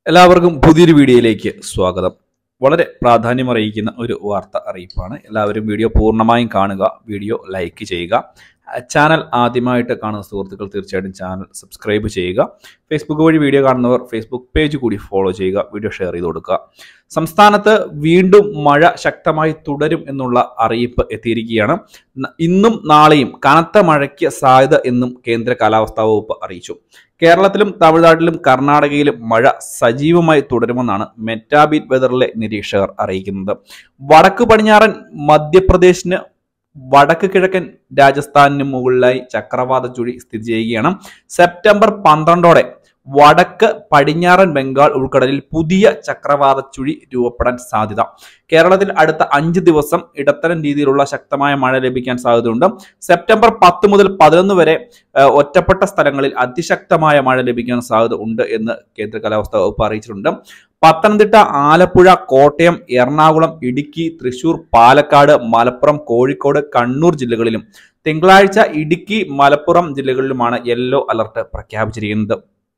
എല്ലാവർക്കും പുതിയൊരു വീഡിയോയിലേക്ക് സ്വാഗതം വളരെ പ്രാധാന്യമറിയിക്കുന്ന ഒരു വാർത്ത അറിയിപ്പാണ് എല്ലാവരും വീഡിയോ പൂർണ്ണമായും കാണുക വീഡിയോ ലൈക്ക് ചെയ്യുക അഹ് ചാനൽ ആദ്യമായിട്ട് കാണുന്ന സുഹൃത്തുക്കൾ തീർച്ചയായിട്ടും ചാനൽ സബ്സ്ക്രൈബ് ചെയ്യുക ഫേസ്ബുക്ക് വഴി വീഡിയോ കാണുന്നവർ ഫേസ്ബുക്ക് പേജ് കൂടി ഫോളോ ചെയ്യുക വീഡിയോ ഷെയർ ചെയ്ത് കൊടുക്കുക സംസ്ഥാനത്ത് വീണ്ടും മഴ ശക്തമായി തുടരും എന്നുള്ള അറിയിപ്പ് എത്തിയിരിക്കുകയാണ് ന- ഇന്നും നാളെയും കനത്ത മഴയ്ക്ക് സാധ്യത എന്നും കേന്ദ്ര കാലാവസ്ഥാ വകുപ്പ് അറിയിച്ചു കേരളത്തിലും തമിഴ്നാട്ടിലും കർണാടകയിലും മഴ സജീവമായി തുടരുമെന്നാണ് മെറ്റാബീറ്റ് വെതറിലെ നിരീക്ഷകർ അറിയിക്കുന്നത് വടക്ക് പടിഞ്ഞാറൻ മധ്യപ്രദേശിന് വടക്ക് കിഴക്കൻ രാജസ്ഥാനിന് മുകളിലായി ചക്രവാത ചുഴി സ്ഥിതി ചെയ്യുകയാണ് സെപ്റ്റംബർ പന്ത്രണ്ടോടെ വടക്ക് പടിഞ്ഞാറൻ ബംഗാൾ ഉൾക്കടലിൽ പുതിയ ചക്രവാത ചുഴി രൂപപ്പെടാൻ സാധ്യത കേരളത്തിൽ അടുത്ത അഞ്ച് ദിവസം ഇടത്തരം രീതിയിലുള്ള ശക്തമായ മഴ ലഭിക്കാൻ സാധ്യതയുണ്ട് സെപ്റ്റംബർ പത്ത് മുതൽ പതിനൊന്ന് വരെ ഏഹ്, ഒറ്റപ്പെട്ട സ്ഥലങ്ങളിൽ അതിശക്തമായ മഴ ലഭിക്കാൻ സാധ്യത ഉണ്ട് എന്ന് കേന്ദ്ര കാലാവസ്ഥാ വകുപ്പ് അറിയിച്ചിട്ടുണ്ട് പത്തനംതിട്ട ആലപ്പുഴ കോട്ടയം എറണാകുളം ഇടുക്കി തൃശൂർ പാലക്കാട് മലപ്പുറം കോഴിക്കോട് കണ്ണൂർ ജില്ലകളിലും തിങ്കളാഴ്ച ഇടുക്കി മലപ്പുറം ജില്ലകളിലുമാണ് യെല്ലോ അലർട്ട് പ്രഖ്യാപിച്ചിരിക്കുന്നത്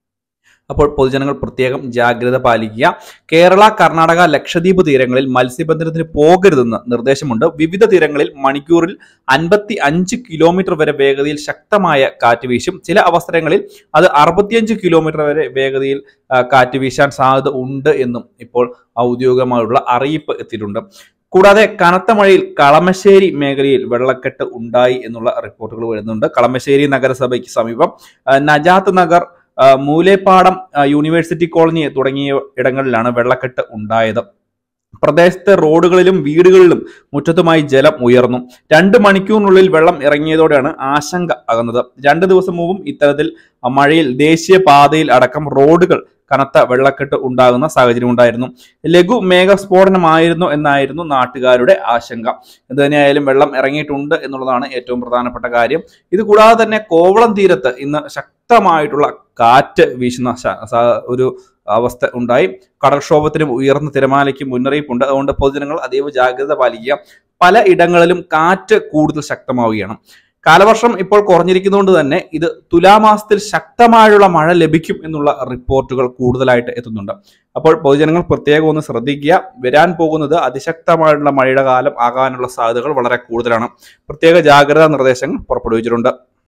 അപ്പോൾ പൊതുജനങ്ങൾ പ്രത്യേകം ജാഗ്രത പാലിക്കുക കേരള കർണാടക ലക്ഷദ്വീപ് തീരങ്ങളിൽ മത്സ്യബന്ധനത്തിന് പോകരുതെന്ന് നിർദ്ദേശമുണ്ട് വിവിധ തീരങ്ങളിൽ മണിക്കൂറിൽ അൻപത്തി അഞ്ച് കിലോമീറ്റർ വരെ വേഗതയിൽ ശക്തമായ കാറ്റ് വീശും ചില അവസരങ്ങളിൽ അത് അറുപത്തിയഞ്ച് കിലോമീറ്റർ വരെ വേഗതയിൽ ആ, കാറ്റ് വീശാൻ സാധ്യത ഉണ്ട് എന്നും ഇപ്പോൾ ഔദ്യോഗികമായുള്ള അറിയിപ്പ് എത്തിയിട്ടുണ്ട് കൂടാതെ കനത്ത മഴയിൽ കളമശ്ശേരി മേഖലയിൽ വെള്ളക്കെട്ട് ഉണ്ടായി എന്നുള്ള റിപ്പോർട്ടുകൾ വരുന്നുണ്ട് കളമശ്ശേരി നഗരസഭയ്ക്ക് സമീപം ആ, നജാത്ത് നഗർ ആ, മൂലേപ്പാടം ആ, യൂണിവേഴ്സിറ്റി കോളനി തുടങ്ങിയ ഇടങ്ങളിലാണ് വെള്ളക്കെട്ട് ഉണ്ടായത് പ്രദേശത്തെ റോഡുകളിലും വീടുകളിലും മുറ്റത്തുമായി ജലം ഉയർന്നു രണ്ട് മണിക്കൂറിനുള്ളിൽ വെള്ളം ഇറങ്ങിയതോടെയാണ് ആശങ്ക അകന്നത് രണ്ട് ദിവസം മുമ്പും ഇത്തരത്തിൽ മഴയിൽ ദേശീയ പാതയിൽ അടക്കം റോഡുകൾ കനത്ത വെള്ളക്കെട്ട് ഉണ്ടാകുന്ന സാഹചര്യം ഉണ്ടായിരുന്നു ലഘു മേഘസ്ഫോടനമായിരുന്നു എന്നായിരുന്നു നാട്ടുകാരുടെ ആശങ്ക എന്ത് തന്നെയായാലും വെള്ളം ഇറങ്ങിയിട്ടുണ്ട് എന്നുള്ളതാണ് ഏറ്റവും പ്രധാനപ്പെട്ട കാര്യം ഇത് കൂടാതെ തന്നെ കോവളം തീരത്ത് ഇന്ന് ശക്തമായിട്ടുള്ള കാറ്റ് വീശുന്ന ശ- സ- ഒരു അവസ്ഥ ഉണ്ടായി കടൽക്ഷോഭത്തിനും ഉയർന്ന തിരമാലയ്ക്കും മുന്നറിയിപ്പുണ്ട് അതുകൊണ്ട് പൊതുജനങ്ങൾ അതീവ ജാഗ്രത പാലിക്കുക പല ഇടങ്ങളിലും കാറ്റ് കൂടുതൽ ശക്തമാവുകയാണ് കാലവർഷം ഇപ്പോൾ കുറഞ്ഞിരിക്കുന്നതുകൊണ്ട് തന്നെ ഇത് തുലാമാസത്തിൽ ശക്തമായുള്ള മഴ ലഭിക്കും എന്നുള്ള റിപ്പോർട്ടുകൾ കൂടുതലായിട്ട് എത്തുന്നുണ്ട് അപ്പോൾ പൊതുജനങ്ങൾ പ്രത്യേകം ഒന്ന് ശ്രദ്ധിക്കുക വരാൻ പോകുന്നത് അതിശക്തമായുള്ള മഴയുടെ കാലം ആകാനുള്ള സാധ്യതകൾ വളരെ കൂടുതലാണ് പ്രത്യേക ജാഗ്രതാ നിർദ്ദേശങ്ങൾ പുറപ്പെടുവിച്ചിട്ടുണ്ട്